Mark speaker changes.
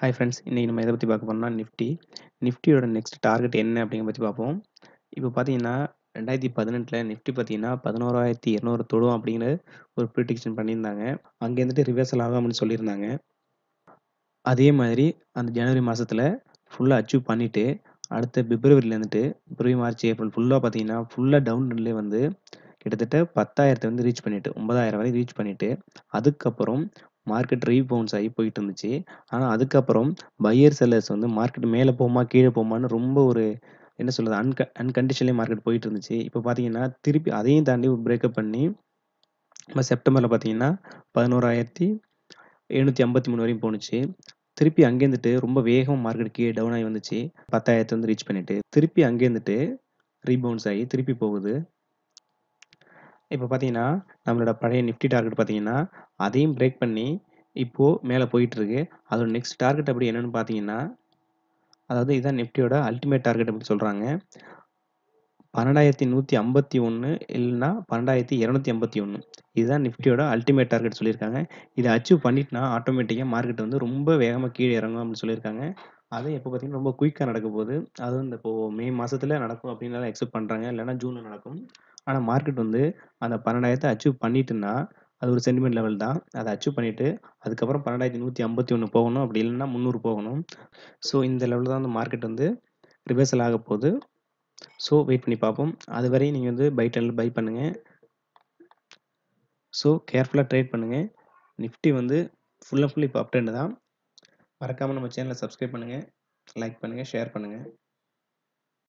Speaker 1: hi friends இன்றைக்கி நம்ம எதை பற்றி பார்க்க போறோம்னா நிஃப்டி நிஃப்டியோட நெக்ஸ்ட் டார்கெட் என்ன அப்படிங்கிற பற்றி பார்ப்போம் இப்போ பார்த்தீங்கன்னா ரெண்டாயிரத்தி பதினெட்டில் நிஃப்டி பார்த்தீங்கன்னா பதினோராயிரத்தி இரநூறு தொடும் அப்படிங்கிற ஒரு ப்ரிடிக்ஷன் பண்ணியிருந்தாங்க அங்கே இருந்துட்டு ரிவர்சல் ஆகாமன்னு சொல்லியிருந்தாங்க அதே மாதிரி அந்த ஜனவரி மாதத்தில் ஃபுல்லாக அச்சீவ் பண்ணிவிட்டு அடுத்த பிப்ரவரியில் இருந்துட்டு பிப்ரவரி மார்ச் ஏப்ரல் ஃபுல்லாக பார்த்தீங்கன்னா ஃபுல்லாக டவுன்லேயே வந்து கிட்டத்தட்ட பத்தாயிரத்தை வந்து ரீச் பண்ணிவிட்டு ஒன்பதாயிரம் வரை ரீச் பண்ணிவிட்டு அதுக்கப்புறம் மார்க்கெட் ரீபவுன்ஸ் ஆகி போயிட்டு இருந்துச்சு ஆனால் அதுக்கப்புறம் பையர் செல்லர்ஸ் வந்து மார்க்கெட் மேலே போமா கீழே போமான்னு ரொம்ப ஒரு என்ன சொல்கிறது அன்க அன்கண்டிஷன்லேயே மார்க்கெட் போயிட்டு இருந்துச்சு இப்போ பார்த்தீங்கன்னா திருப்பி அதையும் தாண்டி பிரேக்கப் பண்ணி நம்ம செப்டம்பரில் பார்த்தீங்கன்னா பதினோராயிரத்தி எழுநூற்றி ஐம்பத்தி மூணு வரையும் போணுச்சு திருப்பி அங்கேருந்துட்டு ரொம்ப வேகம் மார்க்கெட் கீழே டவுன் ஆகி வந்துச்சு பத்தாயிரத்தை வந்து ரீச் பண்ணிட்டு திருப்பி அங்கேருந்துட்டு ரீபவுன்ஸ் ஆகி திருப்பி போகுது இப்போ பார்த்தீங்கன்னா நம்மளோட பழைய நிஃப்டி டார்கெட் பார்த்தீங்கன்னா அதையும் பிரேக் பண்ணி இப்போது மேலே போயிட்டுருக்கு அதோட நெக்ஸ்ட் டார்கெட் அப்படி என்னென்னு பார்த்தீங்கன்னா அதாவது இதுதான் நிஃப்டியோட அல்டிமேட் டார்கெட் அப்படி சொல்கிறாங்க பன்னெண்டாயிரத்தி நூற்றி ஐம்பத்தி ஒன்று இல்லைன்னா பன்னெண்டாயிரத்தி இரநூத்தி ஐம்பத்தி ஒன்று இதுதான் நிஃப்டியோட அல்டிமேட் டார்கெட் சொல்லியிருக்காங்க இதை அச்சீவ் பண்ணிட்டுனா ஆட்டோமேட்டிக்காக மார்க்கெட் வந்து ரொம்ப வேகமாக கீழே இறங்கும் அப்படின்னு சொல்லியிருக்காங்க அது எப்போ பார்த்தீங்கன்னா ரொம்ப குயிக்காக நடக்க போகுது அதுவும் இந்த இப்போது மே மாதத்தில் நடக்கும் அப்படின்னு எக்ஸ்பெக்ட் பண்ணுறாங்க இல்லைனா ஜூனில் நடக்கும் ஆனால் மார்க்கெட் வந்து அந்த பன்னெண்டாயிரத்தை அச்சீவ் பண்ணிட்டுனா அது ஒரு சென்டிமெண்ட் லெவல் தான் அதை அச்சீவ் பண்ணிவிட்டு அதுக்கப்புறம் பன்னெண்டாயிரத்தி நூற்றி ஐம்பத்தி ஒன்று போகணும் அப்படி இல்லைன்னா முந்நூறு போகணும் ஸோ இந்த லெவலில் தான் வந்து மார்க்கெட் வந்து ரிவர்சல் ஆக போகுது ஸோ வெயிட் பண்ணி பார்ப்போம் அது வரையும் நீங்கள் வந்து பை டெனில் பை பண்ணுங்கள் ஸோ கேர்ஃபுல்லாக ட்ரேட் பண்ணுங்கள் நிஃப்டி வந்து ஃபுல் அண்ட் ஃபுல் இப்போ அப் ட்ரெண்ட் தான் மறக்காமல் நம்ம சேனலை சப்ஸ்கிரைப் பண்ணுங்கள் லைக் பண்ணுங்கள் ஷேர் பண்ணுங்கள்